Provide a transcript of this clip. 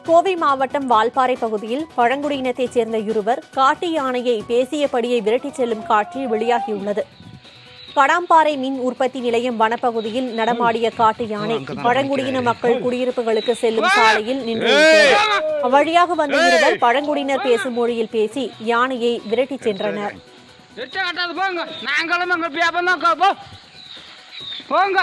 கோவை மாவட்டம் வால்பாறை பகுதியில் பழங்குடியினத்தைச் சேர்ந்த இருவர் காட்டு யானையை பேசியபடியே விரட்டிச் செல்லும் காட்சி வெளியாகியுள்ளது கடாம்பாறை மின் உற்பத்தி நிலையம் வனப்பகுதியில் நடமாடிய காட்டு யானை பழங்குடியின மக்கள் குடியிருப்புகளுக்கு செல்லும் சாலையில் நின்றிருக்கிறது அவ்வழியாக வந்த இருவர் பழங்குடியினர் பேசும் மொழியில் பேசி யானையை விரட்டிச் சென்றனர் எச்ச கட்டாது போங்க நாங்களும் எங்கள் வியாபாரம் தான் கா- போ போங்க